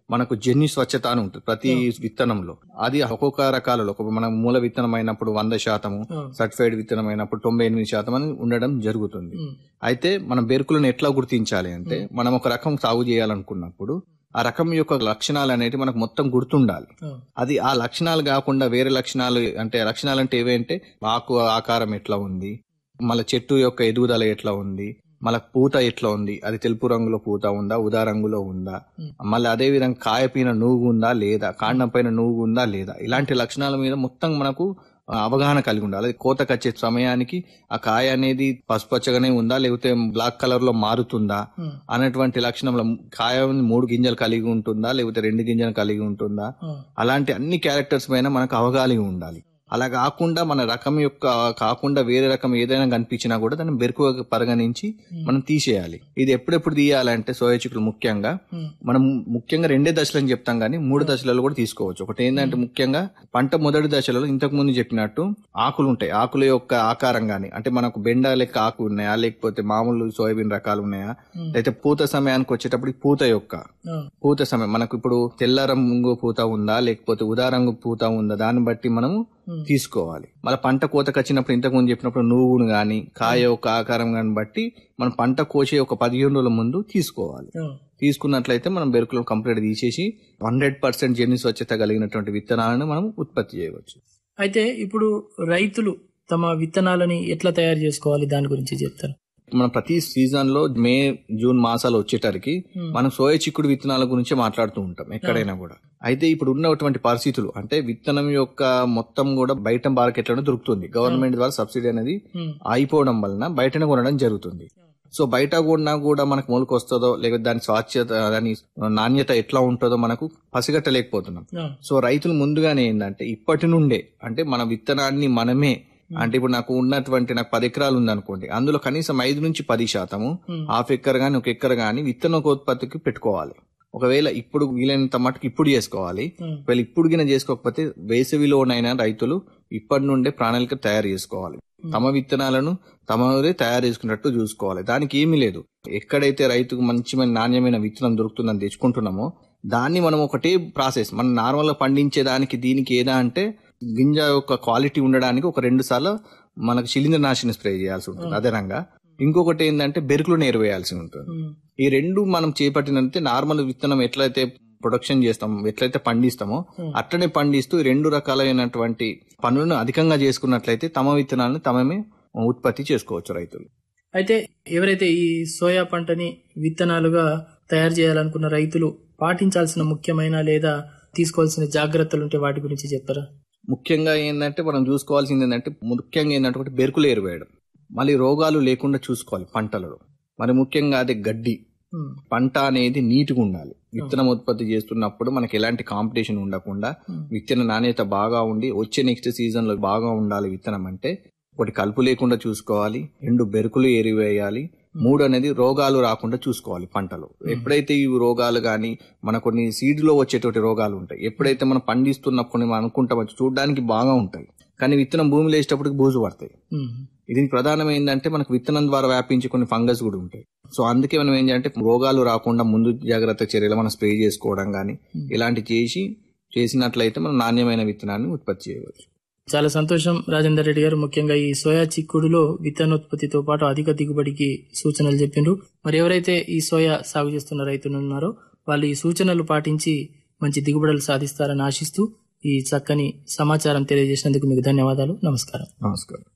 మనకు జన్యు స్వచ్ఛత అని ఉంటుంది ప్రతి విత్తనంలో అది ఒక్కొక్క రకాలలో ఒక మనం మూల విత్తనం అయినప్పుడు వంద శాతము సర్టిఫైడ్ విత్తనం అయినప్పుడు తొంభై ఎనిమిది శాతం అని ఉండడం జరుగుతుంది అయితే మనం బెరుకులను ఎట్లా గుర్తించాలి అంటే మనం ఒక రకం సాగు చేయాలనుకున్నప్పుడు ఆ రకం యొక్క లక్షణాలు అనేవి మనకు మొత్తం గుర్తుండాలి అది ఆ లక్షణాలు కాకుండా వేరే లక్షణాలు అంటే లక్షణాలు అంటే ఏవేంటే ఆకు ఆకారం ఎట్లా ఉంది మళ్ళీ చెట్టు యొక్క ఎదుగుదల ఎట్లా ఉంది మళ్ళీ పూత ఎట్లా ఉంది అది తెలుపు రంగులో పూత ఉందా ఉదా రంగులో ఉందా మళ్ళీ అదే విధంగా కాయ పైన నూగు ఉందా లేదా కాండం పైన నూగు ఉందా లేదా ఇలాంటి లక్షణాల మీద మొత్తం మనకు ఆ, అవగాహన కలిగి ఉండాలి అది కోతకు వచ్చే సమయానికి ఆ కాయ అనేది పసుపచ్చగానే ఉందా లేకపోతే బ్లాక్ కలర్ లో మారుతుందా అనేటువంటి లక్షణంలో కాయ మూడు గింజలు కలిగి ఉంటుందా లేకపోతే రెండు గింజలు కలిగి ఉంటుందా అలాంటి అన్ని క్యారెక్టర్స్ పైన మనకు అవగాహన ఉండాలి అలా కాకుండా మన రకం యొక్క కాకుండా వేరే రకం ఏదైనా కనిపించినా కూడా దాన్ని బెరుకు పరిగణించి మనం తీసేయాలి ఇది ఎప్పుడెప్పుడు తీయాలంటే సోయా చిక్కులు ముఖ్యంగా మనం ముఖ్యంగా రెండే దశలు అని చెప్తాం కానీ మూడు దశలలో కూడా తీసుకోవచ్చు ఒకటి ఏంటంటే ముఖ్యంగా పంట మొదటి దశలలో ఇంతకు ముందు చెప్పినట్టు ఆకులు ఉంటాయి ఆకుల యొక్క ఆకారం గాని అంటే మనకు బెండ లెక్క ఆకు ఉన్నాయా లేకపోతే మామూలు సోయాబీన్ రకాలు ఉన్నాయా లేకపోతే పూత సమయానికి వచ్చేటప్పుడు పూత యొక్క పూత సమయం మనకు ఇప్పుడు తెల్ల రంగు పూత ఉందా లేకపోతే ఉదా రంగు పూత ఉందా దాన్ని బట్టి మనము తీసుకోవాలి మళ్ళీ పంట కోతకు వచ్చినప్పుడు ఇంతకు ముందు చెప్పినప్పుడు నువ్వును గాని కాయ యొక్క ఆకారం గాని బట్టి మనం పంట కోసే ఒక పదిహేను రోజుల ముందు తీసుకోవాలి తీసుకున్నట్లయితే మనం బెరుకులను కంప్లీట్ తీసేసి హండ్రెడ్ పర్సెంట్ జన్యు స్వచ్ఛత కలిగినటువంటి విత్తనాలను మనం ఉత్పత్తి చేయవచ్చు అయితే ఇప్పుడు రైతులు తమ విత్తనాలని ఎట్లా తయారు చేసుకోవాలి దాని గురించి చెప్తారు మనం ప్రతి సీజన్ లో మే జూన్ మాసాలు వచ్చేటరికి మనం సోయ చిక్కుడు విత్తనాల గురించి మాట్లాడుతూ ఉంటాం ఎక్కడైనా కూడా అయితే ఇప్పుడు ఉన్నటువంటి పరిస్థితులు అంటే విత్తనం యొక్క మొత్తం కూడా బయట మార్కెట్లోనే దొరుకుతుంది గవర్నమెంట్ ద్వారా సబ్సిడీ అనేది అయిపోవడం వలన బయటనే కొనడం జరుగుతుంది సో బయట కొన్నా కూడా మనకు మొలక వస్తుందో లేకపోతే దాని స్వాచ్ఛత దాని నాణ్యత ఎట్లా ఉంటుందో మనకు పసిగట్టలేకపోతున్నాం సో రైతులు ముందుగానే ఏంటంటే ఇప్పటి నుండే అంటే మన విత్తనాన్ని మనమే అంటే ఇప్పుడు నాకు ఉన్నటువంటి నాకు పది ఎకరాలు ఉందనుకోండి అందులో కనీసం ఐదు నుంచి పది శాతము హాఫ్ ఎక్కర్ గాని ఒక ఎక్కర్ గాని విత్తనోత్పత్తికి పెట్టుకోవాలి ఒకవేళ ఇప్పుడు వీలైనంత మటుకు ఇప్పుడు చేసుకోవాలి ఒకవేళ ఇప్పుడు గిన చేసుకోకపోతే వేసవిలోనైనా రైతులు ఇప్పటి నుండే ప్రణాళిక తయారు చేసుకోవాలి తమ విత్తనాలను తమదే తయారు చేసుకున్నట్టు చూసుకోవాలి దానికి ఏమీ లేదు ఎక్కడైతే రైతుకు మంచి నాణ్యమైన విత్తనం దొరుకుతుందని తెచ్చుకుంటున్నామో దాన్ని మనం ఒకటే ప్రాసెస్ మనం నార్మల్ గా పండించే దానికి దీనికి ఏదా అంటే గింజ యొక్క క్వాలిటీ ఉండడానికి ఒక రెండు సార్లు మనకు శిలీంద్రనాశిని స్ప్రే చేయాల్సి ఉంటుంది అదనంగా ఇంకొకటి ఏంటంటే బెరుకులు నేరు వేయాల్సి ఉంటుంది ఈ రెండు మనం చేపట్టినంతే నార్మల్ విత్తనం ఎట్లయితే ప్రొడక్షన్ చేస్తామో ఎట్లయితే పండిస్తామో అట్లనే పండిస్తూ ఈ రెండు రకాలైనటువంటి పనులను అధికంగా చేసుకున్నట్లయితే తమ విత్తనాలను తమమే ఉత్పత్తి చేసుకోవచ్చు రైతులు అయితే ఎవరైతే ఈ సోయా పంటని విత్తనాలుగా తయారు చేయాలనుకున్న రైతులు పాటించాల్సిన ముఖ్యమైన లేదా తీసుకోవాల్సిన జాగ్రత్తలు ఉంటే వాటి గురించి చెప్తారా ముఖ్యంగా ఏంటంటే మనం చూసుకోవాల్సింది ఏంటంటే ముఖ్యంగా ఏంటంటే ఒకటి బెరుకులు ఏరువేయడం మళ్ళీ రోగాలు లేకుండా చూసుకోవాలి పంటలలో మరి ముఖ్యంగా అది గడ్డి పంట అనేది నీట్గా ఉండాలి విత్తనం ఉత్పత్తి చేస్తున్నప్పుడు మనకి ఎలాంటి కాంపిటీషన్ ఉండకుండా విత్తన నాణ్యత బాగా ఉండి వచ్చే నెక్స్ట్ సీజన్ లో బాగా ఉండాలి విత్తనం అంటే ఒకటి కలుపు లేకుండా చూసుకోవాలి రెండు బెరుకులు ఏరివేయాలి మూడు అనేది రోగాలు రాకుండా చూసుకోవాలి పంటలో ఎప్పుడైతే ఈ రోగాలు గాని మన కొన్ని సీడ్ లో వచ్చేటువంటి రోగాలు ఉంటాయి ఎప్పుడైతే మనం పండిస్తున్నప్పుడు మనం అనుకుంటాం చూడడానికి బాగా ఉంటాయి కానీ విత్తనం భూమిలో వేసేటప్పటికి బూజు పడతాయి దీనికి ప్రధానం ఏంటంటే మనకు విత్తనం ద్వారా వ్యాపించే కొన్ని ఫంగస్ కూడా ఉంటాయి సో అందుకే మనం ఏం చేయాలంటే రోగాలు రాకుండా ముందు జాగ్రత్త చర్యలు మనం స్ప్రే చేసుకోవడం కానీ ఇలాంటి చేసి చేసినట్లయితే మనం నాణ్యమైన విత్తనాన్ని ఉత్పత్తి చేయవచ్చు చాలా సంతోషం రాజేందర్ రెడ్డి గారు ముఖ్యంగా ఈ సోయా చిక్కుడులో విత్తనోత్పత్తితో పాటు అధిక దిగుబడికి సూచనలు చెప్పిండ్రు మరి ఎవరైతే ఈ సోయా సాగు చేస్తున్న రైతులు ఉన్నారో వాళ్ళు ఈ సూచనలు పాటించి మంచి దిగుబడులు సాధిస్తారని ఆశిస్తూ ఈ చక్కని సమాచారం తెలియజేసినందుకు మీకు ధన్యవాదాలు నమస్కారం నమస్కారం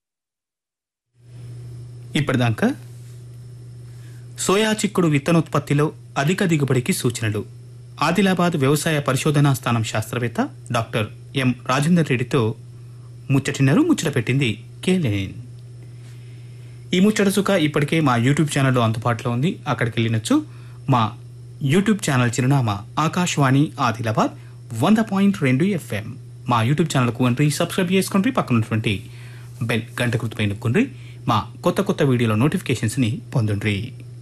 ఇప్పటిదాకా సోయా చిక్కుడు విత్తనోత్పత్తిలో అధిక దిగుబడికి సూచనలు ఆదిలాబాద్ వ్యవసాయ పరిశోధనా స్థానం శాస్త్రవేత్త డాక్టర్ ఎం రాజేందర్ రెడ్డితో ముచ్చటిన్నారు ముచ్చట పెట్టింది కేలేన్ ఈ ముచ్చట సుఖ ఇప్పటికే మా యూట్యూబ్ ఛానల్లో అందుబాటులో ఉంది అక్కడికి వెళ్ళినచ్చు మా యూట్యూబ్ ఛానల్ చిరునామా ఆకాశవాణి ఆదిలాబాద్ వంద పాయింట్ రెండు ఎఫ్ఎం మా యూట్యూబ్ ఛానల్కు వండ్రి సబ్స్క్రైబ్ చేసుకుండ్రి పక్కనటువంటి బెల్ గంట గుర్తుపై నొక్కుండ్రి మా కొత్త కొత్త వీడియోల నోటిఫికేషన్స్ని పొందుండ్రి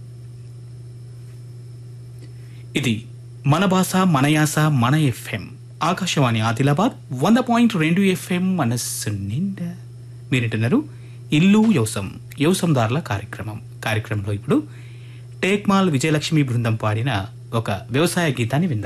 ఇది మన భాష మన యాస మన ఎఫ్ఎం ఆకాశవాణి ఆదిలాబాద్ వంద పాయింట్ రెండు ఎఫ్ఎం మనస్సు నిండా మీరింటున్నారు ఇల్లు యోసం యోసందారుల కార్యక్రమం కార్యక్రమంలో ఇప్పుడు టేక్మాల్ విజయలక్ష్మి బృందం పాడిన ఒక వ్యవసాయ గీతాన్ని విందాం